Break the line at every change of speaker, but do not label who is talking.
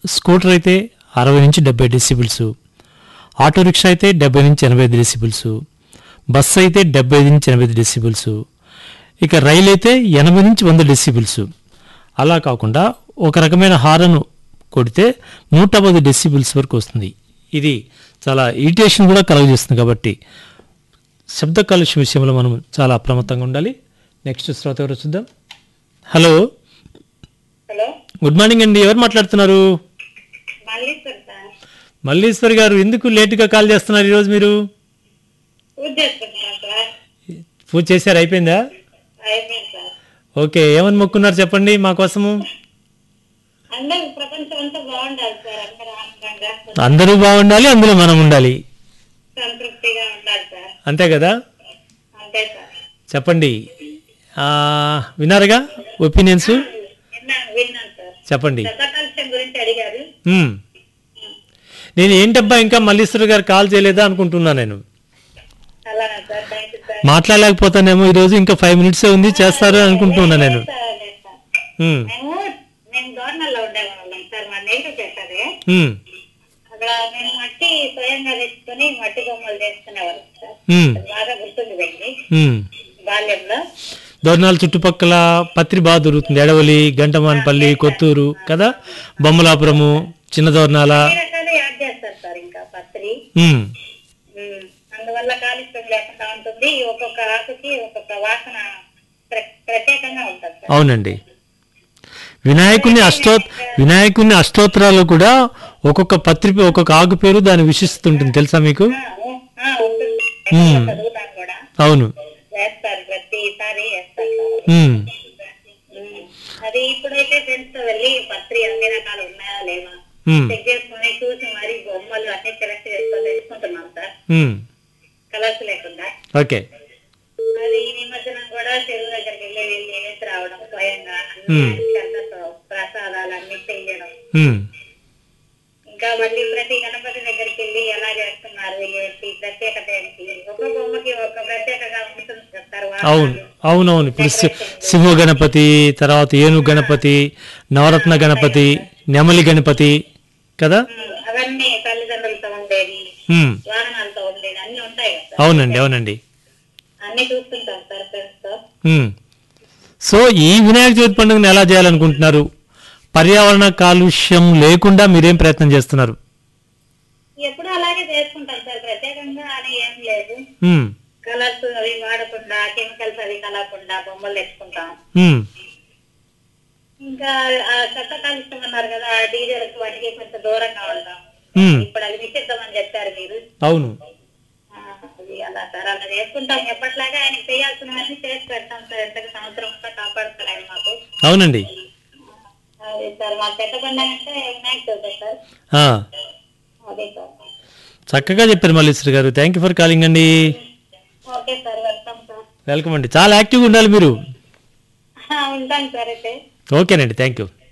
Scooter అయితే అరవై నుంచి డెబ్బై డెసిబుల్స్ ఆటో రిక్షా అయితే డెబ్బై నుంచి ఎనభై ఐదు డెసిబుల్స్ బస్సు అయితే డెబ్బై ఐదు నుంచి ఎనభై ఐదు డెసిబుల్స్ ఇక రైలు అయితే ఎనభై నుంచి వంద డెసిబుల్స్ అలా కాకుండా ఒక రకమైన హారను కొడితే నూట పది డెసిబుల్స్ వరకు వస్తుంది ఇది చాలా ఇరిటేషన్ కూడా కలుగజేస్తుంది కాబట్టి శబ్ద కాలుష్యం విషయంలో మనం చాలా అప్రమత్తంగా ఉండాలి నెక్స్ట్ శ్రోత ఎవరు చూద్దాం హలో
హలో
గుడ్ మార్నింగ్ అండి ఎవరు మాట్లాడుతున్నారు
మళ్ళీ సార్
మల్లీశ్వర్ గారు ఎందుకు లేటుగా కాల్ చేస్తున్నారు ఈరోజు మీరు
పూజ చేసుకుంటున్నాను సార్
పూజ చేశారు అయిపోయిందా
అయిపోయింది సార్
ఓకే ఏమని మొక్కున్నారు చెప్పండి మా కోసము
అందరూ ప్రపంచం అంతా బాగుండాలి సార్ అందరూ ఆనందంగా
అందరూ బాగుండాలి అందులో మనం ఉండాలి
సంతృప్తిగా ఉండాలి సార్
అంతే కదా
అంతే సార్
చెప్పండి ఆ, విన్నారుగా ఒపీనియన్స్
విన్నాను విన్నాను సార్
చెప్పండి
శతకాల్యం గురించి అడిగారు
మ్మ్. నేను ఏంటబ్బా ఇంకా మల్లీశ్వర్ గారు కాల్ చేయలేదా అనుకుంటున్నా నేను
అలానే సార్ థ్యాంక్ యూ సార్
మాట్లాడలేకపోతానేమో ఈరోజు ఇంకా ఫైవ్ మినిట్స్ ఉంది చేస్తారు అని అనుకుంటున్నా నేను
లేదు సార్, లేదు సార్.
మ్మ్.
మేము మేము గవర్నర్లో ఉండేవాళ్ళం సార్ మా నేటివ్ చేశారు
మ్మ్.
అక్కడ మేము మట్టి స్వయంగా తెచ్చుకొని మట్టి బొమ్మలు చేసుకునేవాళ్ళం సార్
మ్మ్.
అది బాగా గుర్తుంది వెళ్ళి
మ్మ్.
బాల్యంలో
దోర్నాల చుట్టుపక్కల పత్రి బాగా దొరుకుతుంది ఎడవలి గంటమానపల్లి కొత్తూరు కదా బొమ్మలాపురము చిన్న దోర్నాల
అన్ని రకాలు యాడ్ చేస్తారు సార్ ఇంకా పత్రి
మ్మ్.
ఉమ్, అందువల్ల కాలుష్యం లేకుండా ఉంటుంది ఒక్కొక్క ఆకుకి ఒక్కొక్క వాసన ప్ర- ప్రత్యేకంగా ఉంటుంది సార్
అవునండి వినాయకుని అష్టో వినాయకుని అష్టోత్తరాలు కూడా ఒక్కొక్క పత్రి ఒక్కొక్క ఆకు పేరు దాని విశిస్తుంటుంది తెలుసా మీకు
ఆ, ఉ- ఆ, ఉంటుంది
ఉమ్.
చదువుతాను కూడా
అవును
వేస్తారు ప్రతిసారి వేస్తారు సార్
మ్మ్.
ఉమ్, అది ఇప్పుడైతే ఫ్రెండ్స్ తో వెళ్ళి పత్రి అన్ని రకాలు ఉన్నాయా లేవా
మ్మ్.
చెక్ చేసుకుని చూసి మరి బొమ్మలు అన్ని సెలెక్ట్ చేసుకొని తెచ్చుకుంటున్నాం సార్
మ్మ్.
కలర్స్ లేకుండా
ఓకే
అది ఈ నిమజ్జనం కూడా చెరువు దగ్గరికి వెళ్ళి వెళ్ళి వేసి రావడం స్వయంగా
Hmm.
అన్ని అక్షంతతో ప్రసాదాలు అన్ని చేయడం
మ్మ్.
ఇంకా మళ్ళీ ప్రతి గణపతి దగ్గరికి వెళ్ళి ఎలా చేస్తున్నారు ఏంటి ప్రత్యేకత ఏంటి ఒక బొమ్మకి ఒక ప్రత్యేకగా ఉంటుంది చెప్తారు
అవును అవునవును ఇప్పుడు సి- సింహ గణపతి తర్వాత ఏనుగు గణపతి నవరత్న గణపతి నెమలి గణపతి కదా
అవన్నీ తల్లిదండ్రులతో ఉండేది
మ్మ్.
వాహనాలతో ఉండేది అన్ని ఉంటాయి కదా సార్.
అవునండి అవునండి
అన్ని చూస్తుంటాం సార్ ఫ్రెండ్స్ తో
మ్మ్. సో ఈ వినాయక చవితి పండుగను ఎలా చేయాలనుకుంటున్నారు పర్యావరణ కాలుష్యం లేకుండా మీరేం ప్రయత్నం చేస్తున్నారు
ఎప్పుడు అలాగే చేసుకుంటాం సార్ ప్రత్యేకంగా అని ఏం లేదు
మ్మ్.
కలర్స్ అవి వాడకుండా కెమికల్స్ అవి కలగకుండా బొమ్మలు తెచ్చుకుంటాం
మ్మ్.
ఇంకా ఆ చెత్త కాలుష్యం అన్నారు కదా ఆ డీజేలకు వాటికి కొంచెం దూరంగా ఉంటాం
మ్మ్.
ఇప్పుడు అది నిషిద్ధమని చెప్పారు మీరు
అవును
ఆ, అది అలా సార్ అలా చేసుకుంటాం ఎప్పటిలాగా ఆయన చేయాల్సినవన్నీ చేసి పెడతాం సార్ ఎంతకు సంవత్సరం అంతా కాపాడుతారు ఆయన మాకు
అవునండి
అదే సార్ మా పెద్ద పండుగ అంటే వినాయక చవితి సార్
ఆ,
అదే సార్
చక్కగా చెప్పారు Malleswari garu thank you for calling అండి
okay sir welcome sir
welcome అండి చాలా యాక్టివ్గా ఉండాలి మీరు
ఉంటాను సార్ అయితే
ఓకేనండి థ్యాంక్ యూ